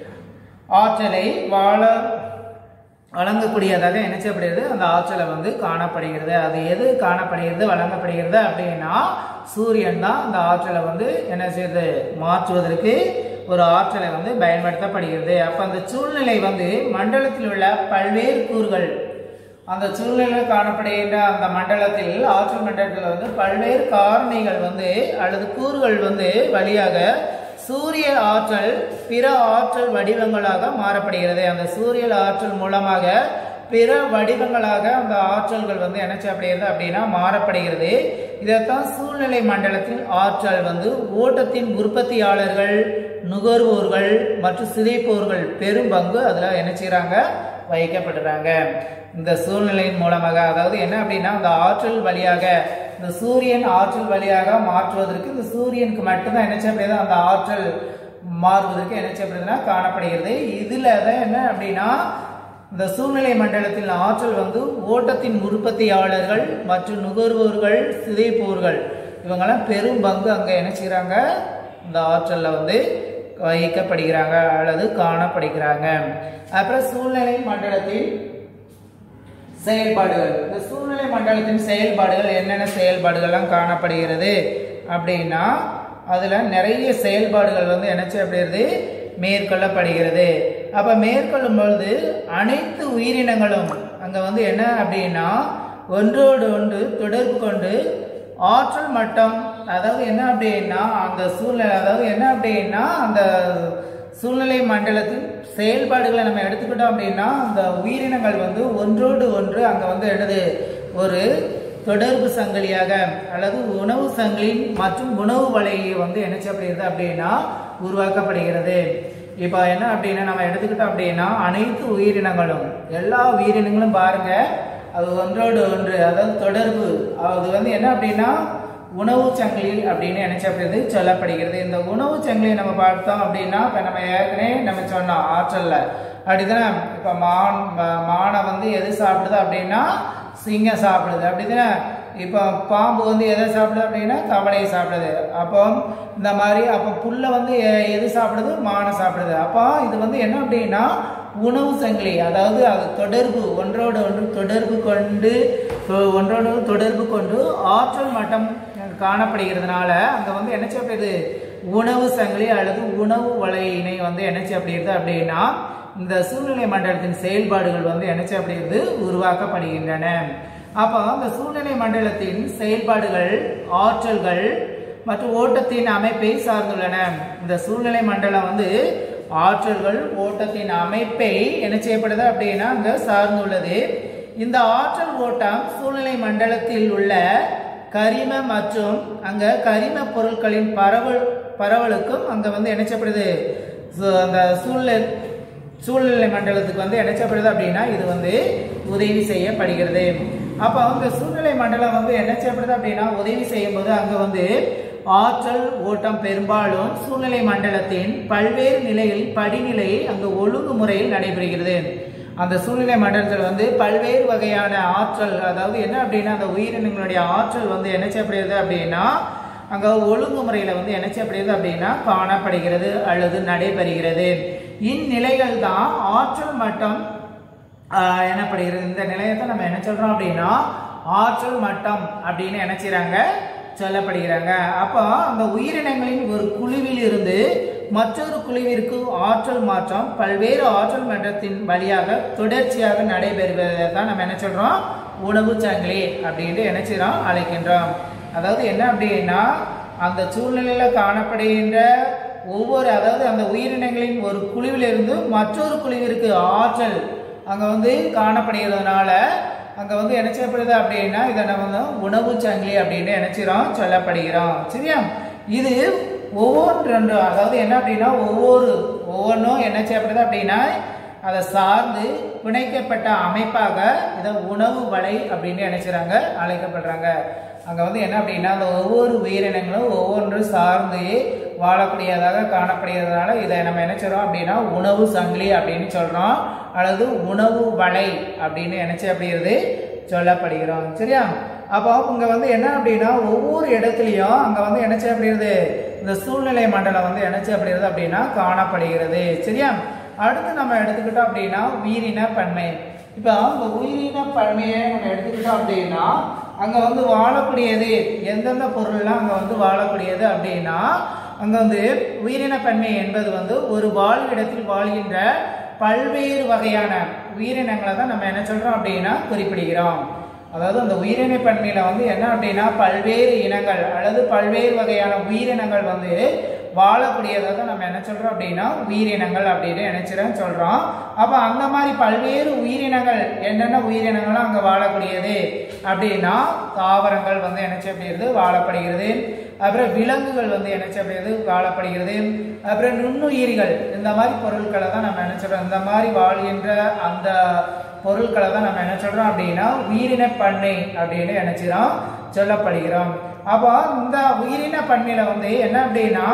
ஆற்றலை வாழ வழங்கக்கூடியதாக என்ன செய்யப்படுகிறது அந்த ஆற்றலை வந்து காணப்படுகிறது அது எது காணப்படுகிறது வழங்கப்படுகிறது அப்படின்னா சூரியன் தான் அந்த ஆற்றலை வந்து என்ன செய்யுது மாற்றுவதற்கு ஒரு ஆற்றலை வந்து பயன்படுத்தப்படுகிறது அப்ப அந்த சூழ்நிலை வந்து மண்டலத்தில் உள்ள பல்வேறு கூறுகள் அந்த சூழ்நிலையில் காணப்படுகின்ற அந்த மண்டலத்தில் ஆற்றல் மண்டலத்தில் வந்து பல்வேறு காரணிகள் வந்து அல்லது கூறுகள் வந்து வழியாக சூரிய ஆற்றல் பிற ஆற்றல் வடிவங்களாக மாறப்படுகிறது அந்த சூரிய ஆற்றல் மூலமாக பிற வடிவங்களாக அந்த ஆற்றல்கள் வந்து என்ன செய்யப்படுகிறது அப்படின்னா மாறப்படுகிறது இதைத்தான் சூழ்நிலை மண்டலத்தில் ஆற்றல் வந்து ஓட்டத்தின் உற்பத்தியாளர்கள் நுகர்வோர்கள் மற்றும் சிதைப்போர்கள் பெரும் பங்கு அதில் என்ன செய்கிறாங்க வைக்கப்படுறாங்க இந்த சூழ்நிலையின் மூலமாக அதாவது என்ன அப்படின்னா அந்த ஆற்றல் வழியாக இந்த சூரியன் ஆற்றல் வழியாக மாற்றுவதற்கு இந்த சூரியனுக்கு மட்டும்தான் என்ன செய்யப்படுது அந்த ஆற்றல் மாறுவதற்கு என்ன செய்யப்படுதுன்னா காணப்படுகிறது இதுல தான் என்ன அப்படின்னா இந்த சூழ்நிலை மண்டலத்தில் ஆற்றல் வந்து ஓட்டத்தின் உற்பத்தியாளர்கள் மற்றும் நுகர்வோர்கள் சிதைப்போர்கள் இவங்கெல்லாம் பெரும் பங்கு அங்கே என்ன செய்கிறாங்க இந்த ஆற்றலில் வந்து வகிக்கப்படுகிறாங்க அல்லது காணப்படுகிறாங்க அப்புறம் சூழ்நிலை மண்டலத்தில் செயல்பாடுகள் இந்த சூழ்நிலை மண்டலத்தின் செயல்பாடுகள் என்னென்ன செயல்பாடுகள்லாம் காணப்படுகிறது அப்படின்னா அதில் நிறைய செயல்பாடுகள் வந்து என்ன செய்யப்படுகிறது மேற்கொள்ளப்படுகிறது அப்போ மேற்கொள்ளும் பொழுது அனைத்து உயிரினங்களும் அங்கே வந்து என்ன அப்படின்னா ஒன்றோடு ஒன்று தொடர்பு கொண்டு ஆற்றல் மட்டம் அதாவது என்ன அப்படின்னா அந்த சூழ்நிலை அதாவது என்ன அப்படின்னா அந்த சூழ்நிலை மண்டலத்தின் செயல்பாடுகளை நம்ம எடுத்துக்கிட்டோம் அப்படின்னா அந்த உயிரினங்கள் வந்து ஒன்றோடு ஒன்று அங்கே வந்து என்னது ஒரு தொடர்பு சங்கிலியாக அல்லது உணவு சங்கிலி மற்றும் உணவு வலையை வந்து என்ன செய்யப்படுகிறது அப்படின்னா உருவாக்கப்படுகிறது இப்போ என்ன அப்படின்னா நம்ம எடுத்துக்கிட்டோம் அப்படின்னா அனைத்து உயிரினங்களும் எல்லா உயிரினங்களும் பாருங்க அது ஒன்றோடு ஒன்று அதாவது தொடர்பு அது வந்து என்ன அப்படின்னா உணவு சங்கிலி அப்படின்னு நினைச்சப்படுது சொல்லப்படுகிறது இந்த உணவு சங்கிலியை நம்ம பார்த்தோம் அப்படின்னா இப்போ நம்ம ஏற்கனவே நம்ம சொன்னோம் ஆற்றல்ல அப்படிதானே இப்போ மான் ம- மானை வந்து எது சாப்பிடுது அப்படின்னா சிங்கம் சாப்பிடுது அப்படிதானே இப்போ பாம்பு வந்து எதை சாப்பிடுது அப்படின்னா கவலையை சாப்பிடுது அப்போ இந்த மாதிரி அப்போ புல்லை வந்து எ- எது சாப்பிடுது மானை சாப்பிடுது அப்போ இது வந்து என்ன அப்படின்னா உணவு சங்கிலி அதாவது அது தொடர்பு ஒன்றோடு ஒன்று தொடர்பு கொண்டு தொ- ஒன்றோடு ஒன்று தொடர்பு கொண்டு ஆற்றல் மட்டம் காணப்படுகிறதுனால அங்கே வந்து என்ன செய்யப்படுது உணவு சங்கிலி அல்லது உணவு வலையினை வந்து என்ன செய்யப்படுகிறது அப்படின்னா இந்த சூழ்நிலை மண்டலத்தின் செயல்பாடுகள் வந்து என்ன செய்யப்படுகிறது உருவாக்கப்படுகின்றன அப்போ இந்த சூழ்நிலை மண்டலத்தின் செயல்பாடுகள் ஆற்றல்கள் மற்றும் ஓட்டத்தின் அமைப்பை சார்ந்துள்ளன இந்த சூழ்நிலை மண்டலம் வந்து ஆற்றல்கள் ஓட்டத்தின் அமைப்பை என்ன செய்யப்படுது அப்படின்னா அங்க சார்ந்துள்ளது இந்த ஆற்றல் ஓட்டம் சூழ்நிலை மண்டலத்தில் உள்ள கரிம மற்றும் அங்க கரிம பொருட்களின் பரவல் பரவலுக்கும் அங்க வந்து என்ன செய்யப்படுது சு- அந்த சூழ்நிலை சூழ்நிலை மண்டலத்துக்கு வந்து என்ன செய்யப்படுது அப்படின்னா இது வந்து உதவி செய்யப்படுகிறது அப்போ அந்த சூழ்நிலை மண்டலம் வந்து என்ன செய்யப்படுது அப்படின்னா உதவி செய்யும்போது அங்க வந்து ஆற்றல் ஓட்டம் பெரும்பாலும் சூழ்நிலை மண்டலத்தின் பல்வேறு நிலைகளில் படிநிலை அங்கு ஒழுங்குமுறையில் நடைபெறுகிறது அந்த சூழ்நிலை மண்டலத்தில் வந்து பல்வேறு வகையான ஆற்றல் அதாவது என்ன அப்படின்னா அந்த உயிரினங்களுடைய ஆற்றல் வந்து என்ன செய்யப்படுகிறது அப்படின்னா அங்க ஒழுங்குமுறையில வந்து என்ன செய்யப்படுகிறது அப்படின்னா காணப்படுகிறது அல்லது நடைபெறுகிறது இந்நிலைகள் தான் ஆற்றல் மட்டம் ஆஹ், எனப்படுகிறது இந்த நிலையை தான் நம்ம என்ன சொல்றோம் அப்படின்னா ஆற்றல் மட்டம் அப்படின்னு என்ன செய்றாங்க சொல்லப்படுகிறாங்க அப்போ அந்த உயிரினங்களின் ஒரு குழுவில் இருந்து மற்றொரு குழுவிற்கு ஆற்றல் மாற்றம் பல்வேறு ஆற்றல் மட்டத்தின் வழியாக தொடர்ச்சியாக நடைபெறுவதை தான் நம்ம என்ன சொல்றோம் உணவு சங்கிலி அப்படின்ட்டு என்ன செய்றோம் அழைக்கின்றோம் அதாவது என்ன அப்படின்னா அந்த சூழ்நிலையில காணப்படுகின்ற ஒவ்வொரு அதாவது அந்த உயிரினங்களின் ஒரு குழுவிலிருந்து மற்றொரு குழுவிற்கு ஆற்றல் அங்க வந்து காணப்படுகிறதுனால அங்க வந்து என்ன செய்யப்படுது அப்படின்னா இதை நம்ம வந்து உணவு சங்கிலி அப்படின்னு நினைச்சிரோம் சொல்லப்படுகிறோம் சரியா இது ஒவ்வொன்றொன்று அதாவது என்ன அப்படின்னா ஒவ்வொரு ஒவ்வொன்றும் என்ன செய்யப்படுது அப்படின்னா அதை சார்ந்து பிணைக்கப்பட்ட அமைப்பாக இதை உணவு வலை அப்படின்னு நினைச்சுறாங்க அழைக்கப்படுறாங்க அங்க வந்து என்ன அப்படின்னா அந்த ஒவ்வொரு உயிரினங்களும் ஒவ்வொன்று சார்ந்து வாழக்கூடியதாக காணப்படுகிறதுனால இதை நம்ம என்ன சொல்றோம் அப்படின்னா உணவு சங்கிலி அப்படின்னு சொல்றோம் அல்லது உணவு வலை அப்படின்னு நினைச்சு அப்படிங்கிறது சொல்லப்படுகிறோம் சரியா அப்போ இங்க வந்து என்ன அப்படின்னா ஒவ்வொரு இடத்துலையும் அங்க வந்து என்ன செய்யப்படுகிறது இந்த சூழ்நிலை மண்டலம் வந்து என்ன செய்யப்படுகிறது அப்படின்னா காணப்படுகிறது சரியா அடுத்து நம்ம எடுத்துக்கிட்டோம் அப்படின்னா உயிரின பன்மை இப்போ அந்த உயிரின பன்மையை நம்ம எடுத்துக்கிட்டோம் அப்படின்னா அங்க வந்து வாழக்கூடியது எந்தெந்த பொருள்லாம் அங்க வந்து வாழக்கூடியது அப்படின்னா அங்க வந்து உயிரின பன்மை என்பது வந்து ஒரு வாழ்விடத்தில் வாழ்கின்ற பல்வேறு வகையான உயிரினங்களை தான் நம்ம என்ன சொல்றோம் அப்படின்னா குறிப்பிடுகிறோம் அதாவது அந்த உயிரின பன்மையில வந்து என்ன அப்படின்னா பல்வேறு இனங்கள் அல்லது பல்வேறு வகையான உயிரினங்கள் வந்து வாழக்கூடியதை தான் நம்ம என்ன சொல்றோம் அப்படின்னா உயிரினங்கள் அப்படின்னு நினைச்சிடும் சொல்றோம் அப்ப அந்த மாதிரி பல்வேறு உயிரினங்கள் என்னென்ன உயிரினங்களும் அங்க வாழக்கூடியது அப்படின்னா தாவரங்கள் வந்து என்ன செய்யப்படுகிறது வாழப்படுகிறது அப்புறம் விலங்குகள் வந்து என்ன செய்யப்படுகிறது வாழப்படுகிறது அப்புறம் நுண்ணுயிரிகள் இந்த மாதிரி பொருட்களை தான் நம்ம என்ன சொல்றோம் இந்த மாதிரி வாழ்கின்ற அந்த பொருட்களை தான் நம்ம என்ன சொல்றோம் அப்படின்னா உயிரின பண்ணை அப்படின்னு நினைச்சிடும் சொல்லப்படுகிறோம் அப்போ இந்த உயிரின பண்ணையில வந்து என்ன அப்படின்னா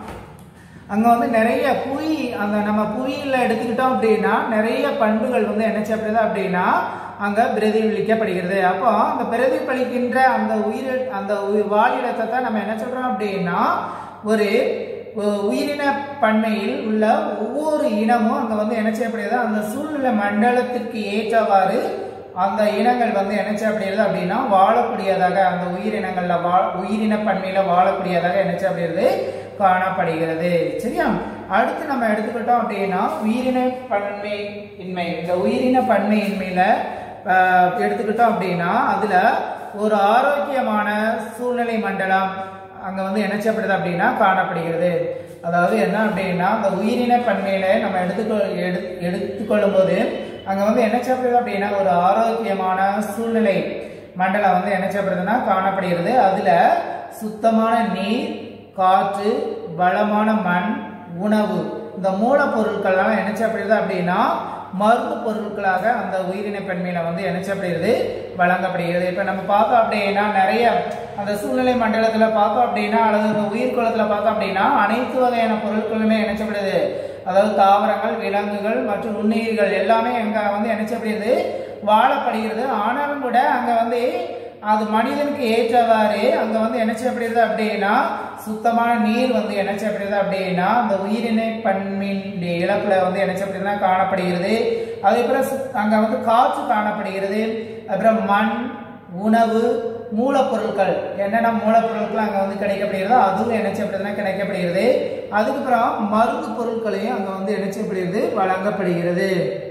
அங்க வந்து நிறைய புவி அந்த நம்ம புவியில எடுத்துக்கிட்டோம் அப்படின்னா நிறைய பண்புகள் வந்து என்ன செய்யப்படுது அப்படின்னா அங்க பிரதிபலிக்கப்படுகிறது அப்போ அந்த பிரதிபலிக்கின்ற அந்த உயிர் அந்த உயிர் வாழிடத்தை தான் நம்ம என்ன சொல்றோம் அப்படின்னா ஒரு உ- உயிரின பண்ணையில் உள்ள ஒவ்வொரு இனமும் அங்க வந்து என்ன செய்யப்படுகிறது அந்த சூழ்நிலை மண்டலத்திற்கு ஏற்றவாறு அந்த இனங்கள் வந்து என்ன செய்யப்படுகிறது அப்படின்னா வாழக்கூடியதாக அந்த உயிரினங்கள்ல வா உயிரின பன்மையில வாழக்கூடியதாக என்ன செய்யப்படுகிறது காணப்படுகிறது சரியா அடுத்து நம்ம எடுத்துக்கிட்டோம் அப்படின்னா உயிரின பன்மை இன்மை இந்த உயிரின பன்மை இன்மையில ஆஹ், எடுத்துக்கிட்டோம் அப்படின்னா அதுல ஒரு ஆரோக்கியமான சூழ்நிலை மண்டலம் அங்க வந்து என்ன செய்யப்படுது அப்படின்னா காணப்படுகிறது அதாவது என்ன அப்படின்னா அந்த உயிரின பன்மையில நம்ம எடுத்துக்கொ எடு எடுத்துக்கொள்ளும் போது அங்க வந்து என்ன செய்யப்படுது அப்படின்னா ஒரு ஆரோக்கியமான சூழ்நிலை மண்டலம் வந்து என்ன செய்யப்படுதுன்னா காணப்படுகிறது அதுல சுத்தமான நீர் காற்று வளமான மண் உணவு இந்த மூலப்பொருட்கள்லாம் என்ன செய்யப்படுது அப்படின்னா மருந்து பொருட்களாக அந்த உயிரின பெண்மையில வந்து என்ன செய்யப்படுகிறது வழங்கப்படுகிறது இப்ப நம்ம பார்த்தோம் அப்படின்னா நிறைய அந்த சூழ்நிலை மண்டலத்துல பார்த்தோம் அப்படின்னா அல்லது இந்த உயிர்குலத்துல பார்த்தோம் அப்படின்னா அனைத்து வகையான பொருட்களுமே என்ன செய்யப்படுது அதாவது தாவரங்கள் விலங்குகள் மற்றும் நுண்ணுயிர்கள் எல்லாமே அங்க வந்து என்ன செய்யப்படுகிறது வாழப்படுகிறது ஆனாலும் கூட அங்க வந்து அது மனிதனுக்கு ஏற்றவாறு அங்க வந்து என்ன செய்யப்படுகிறது அப்படின்னா சுத்தமான நீர் வந்து என்ன செய்யப்படுகிறது அப்படின்னா அந்த உயிரின பண்பின் இழப்புல வந்து என்ன செய்யப்படுதுன்னா காணப்படுகிறது அதே போல சு- அங்க வந்து காற்று காணப்படுகிறது அப்புறம் மண் உணவு மூலப்பொருட்கள் என்னென்ன மூலப்பொருட்கள் அங்க வந்து கிடைக்கப்படுகிறதோ அதுவும் என்ன செய்யப்படுதுன்னா கிடைக்கப்படுகிறது அதுக்கப்புறம் மருந்து பொருட்களையும் அங்க வந்து என்ன செய்யப்படுகிறது வழங்கப்படுகிறது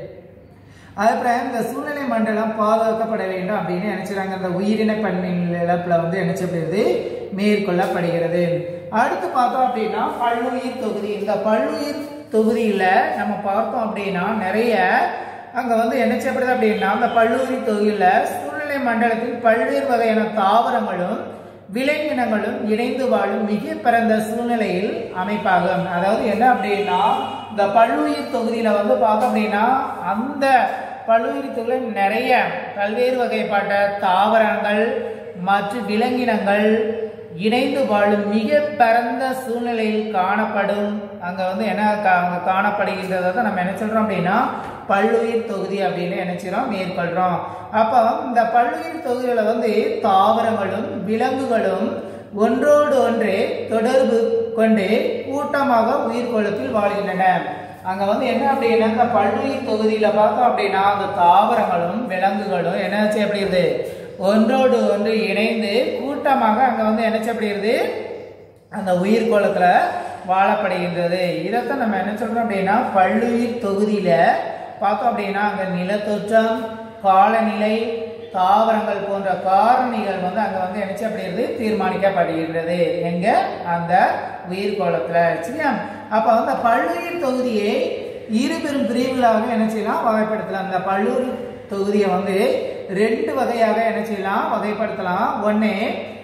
அதுக்கப்புறம் இந்த சூழ்நிலை மண்டலம் பாதுகாக்கப்பட வேண்டும் அப்படின்னு நினைச்சுறாங்க இந்த உயிரின பன்மையின் இழப்புல வந்து என்ன செய்யப்படுகிறது மேற்கொள்ளப்படுகிறது அடுத்து பார்த்தோம் அப்படின்னா பல்லுயிர் தொகுதி இந்த பல்லுயிர் தொகுதியில நம்ம பார்த்தோம் அப்படின்னா நிறைய அங்க வந்து என்ன செய்யப்படுது அப்படின்னா அந்த பல்லுயிர் தொகுதியில சூழ்நிலை மண்டலத்தில் பல்வேறு வகையான தாவரங்களும் விலங்கினங்களும் இணைந்து வாழும் மிக பிறந்த சூழ்நிலையில் அமைப்பாகும் அதாவது என்ன அப்படின்னா இந்த பல்லுயிர் தொகுதியில வந்து பார்த்தோம் அப்படின்னா அந்த பல்லுயிர் தொகுதியில் நிறைய பல்வேறு வகைப்பட்ட தாவரங்கள் மற்றும் விலங்கினங்கள் இணைந்து வாழும் மிக பரந்த சூழ்நிலையில் காணப்படும் அங்க வந்து என்ன கா- அங்க காணப்படுகின்றதை தான் நம்ம என்ன சொல்றோம் அப்படின்னா பல்லுயிர் தொகுதி அப்படின்னு நினைச்சிரோம் மேற்கொள்றோம் அப்போ இந்த பல்லுயிர் தொகுதியில வந்து தாவரங்களும் விலங்குகளும் ஒன்றோடு ஒன்று தொடர்பு கொண்டு கூட்டமாக உயிர்கோளத்தில் வாழ்கின்றன அங்க வந்து என்ன அப்படின்னா இந்த பல்லுயிர் தொகுதியில பார்த்தோம் அப்படின்னா அந்த தாவரங்களும் விலங்குகளும் என்ன செய்யப்படுகிறது ஒன்றோடு ஒன்று இணைந்து கூட்டமாக அங்க வந்து என்ன செய்யப்படுகிறது அந்த உயிர்கோளத்துல வாழப்படுகின்றது இதைத்தான் நம்ம என்ன சொல்றோம் அப்படின்னா பல்லுயிர் தொகுதியில பார்த்தோம் அப்படின்னா அங்க நிலத்தோற்றம் காலநிலை தாவரங்கள் போன்ற காரணிகள் வந்து அங்க வந்து என்ன செய்யப்படுகிறது தீர்மானிக்கப்படுகின்றது எங்க அந்த உயிர்கோளத்துல சரியா அப்ப வந்து பல்லுயிர் தொகுதியை இரு பெரும் பிரிவுகளாக என்ன செய்யலாம் வகைப்படுத்தலாம் அந்த பல்லுயிர் தொகுதியை வந்து ரெண்டு வகையாக என்ன செய்யலாம் வகைப்படுத்தலாம் ஒண்ணு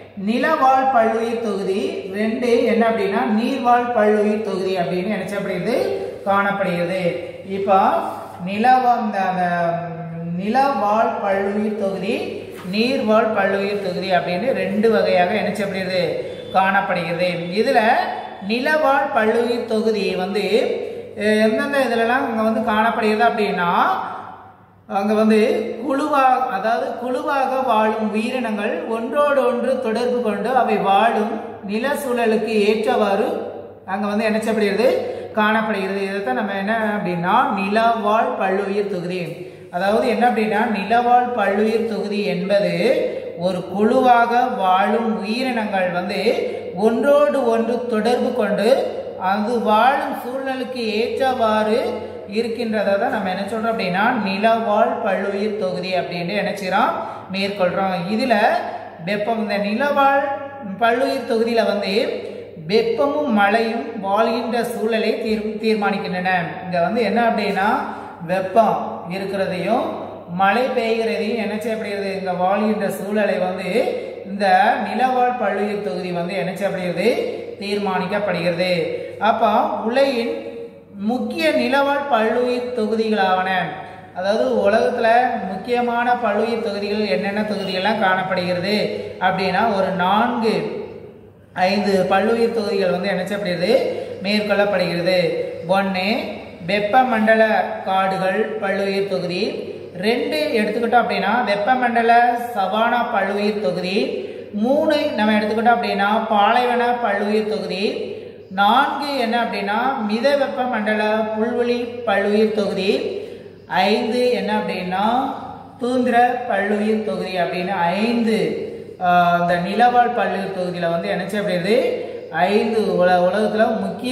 நிலவாழ் பல்லுயிர் தொகுதி ரெண்டு என்ன அப்படின்னா நீர்வாழ் பல்லுயிர் தொகுதி அப்படின்னு என்ன செய்யப்படுகிறது காணப்படுகிறது இப்போ நிலவம் அந்த அந்த நிலவாழ் பல்லுயிர் தொகுதி நீர்வாழ் பல்லுயிர் தொகுதி அப்படின்னு ரெண்டு வகையாக என்ன செய்யப்படுகிறது காணப்படுகிறது இதுல நிலவாழ் பல்லுயிர் தொகுதி வந்து அஹ், எந்தெந்த இதுலலாம் அங்க வந்து காணப்படுகிறது அப்படின்னா அங்க வந்து குழுவாக அதாவது குழுவாக வாழும் உயிரினங்கள் ஒன்றோடு ஒன்று தொடர்பு கொண்டு அவை வாழும் நில சூழலுக்கு ஏற்றவாறு அங்க வந்து என்ன செய்யப்படுகிறது காணப்படுகிறது இதைத்தான் நம்ம என்ன அப்படின்னா நிலவாழ் பல்லுயிர் தொகுதி அதாவது என்ன அப்படின்னா நிலவாழ் பல்லுயிர் தொகுதி என்பது ஒரு குழுவாக வாழும் உயிரினங்கள் வந்து ஒன்றோடு ஒன்று தொடர்பு கொண்டு அது வாழும் சூழ்நிலைக்கு ஏற்றவாறு இருக்கின்றதை தான் நம்ம என்ன சொல்றோம் அப்படின்னா நிலவாழ் பல்லுயிர் தொகுதி அப்படின்ட்டு என்ன செய்றோம் மேற்கொள்றோம் இதுல வெப்பம் இந்த நிலவாழ் பல்லுயிர் தொகுதியில வந்து வெப்பமும் மழையும் வாழ்கின்ற சூழலை தீர் தீர்மானிக்கின்றன இங்க வந்து என்ன அப்படின்னா வெப்பம் இருக்கிறதையும் மழை பெய்கிறதையும் என்ன செய்யப்படுகிறது இங்க வாழ்கின்ற சூழலை வந்து இந்த நிலவாழ் பல்லுயிர் தொகுதி வந்து என்ன செய்யப்படுகிறது தீர்மானிக்கப்படுகிறது அப்போ உலகின் முக்கிய நிலவாழ் பல்லுயிர் தொகுதிகளாவன அதாவது உலகத்துல முக்கியமான பல்லுயிர் தொகுதிகள் என்னென்ன தொகுதிகள்லாம் காணப்படுகிறது அப்படின்னா ஒரு நான்கு ஐந்து பல்லுயிர் தொகுதிகள் வந்து என்ன செய்யப்படுகிறது மேற்கொள்ளப்படுகிறது ஒன்று வெப்பமண்டல காடுகள் பல்லுயிர் தொகுதி ரெண்டு எடுத்துக்கிட்டோம் அப்படின்னா வெப்பமண்டல சவானா பல்லுயிர் தொகுதி மூணு நம்ம எடுத்துக்கிட்டோம் அப்படின்னா பாலைவன பல்லுயிர் தொகுதி நான்கு என்ன அப்படின்னா மித வெப்பமண்டல புல்வெளி பல்லுயிர் தொகுதி ஐந்து என்ன அப்படின்னா தூந்திர பல்லுயிர் தொகுதி அப்படின்னு ஐந்து ஆஹ், இந்த நிலவாழ் பல்லுயிர் தொகுதியில் வந்து என்ன செய்யப்படுகிறது ஐந்து உல உலகத்தில் முக்கிய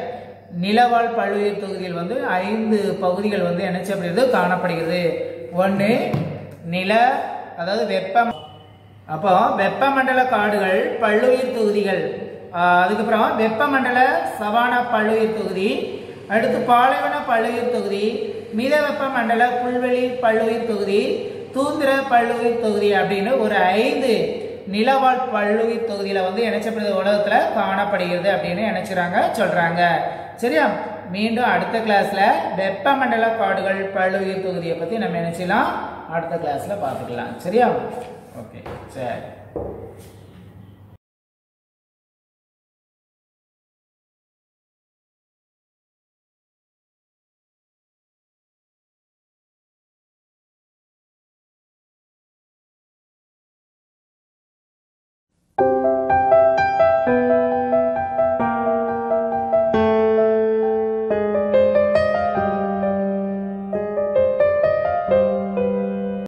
நிலவாழ் பல்லுயிர் தொகுதியில் வந்து ஐந்து பகுதிகள் வந்து என்ன செய்யப்படுகிறது காணப்படுகிறது ஒன்று நில அதாவது வெப்பம் அப்போ வெப்பமண்டல காடுகள் பல்லுயிர் தொகுதிகள் ஆஹ் அதுக்கப்புறம் வெப்பமண்டல சவானா பல்லுயிர் தொகுதி அடுத்து பாலைவன பல்லுயிர் தொகுதி மித வெப்பமண்டல புல்வெளி பல்லுயிர் தொகுதி தூந்திர பல்லுயிர் தொகுதி அப்படின்னு ஒரு ஐந்து நிலவாழ் பல்லுயிர் தொகுதியில வந்து இணைச்சப்படுது உலகத்துல காணப்படுகிறது அப்படின்னு நினைச்சுறாங்க சொல்றாங்க சரியா மீண்டும் அடுத்த கிளாஸ்ல வெப்பமண்டல காடுகள் பல்லுயிர் தொகுதியை பத்தி நம்ம நினைச்சலாம் அடுத்த கிளாஸ்ல பார்த்துக்கலாம் சரியா ஓகே சரி
thank you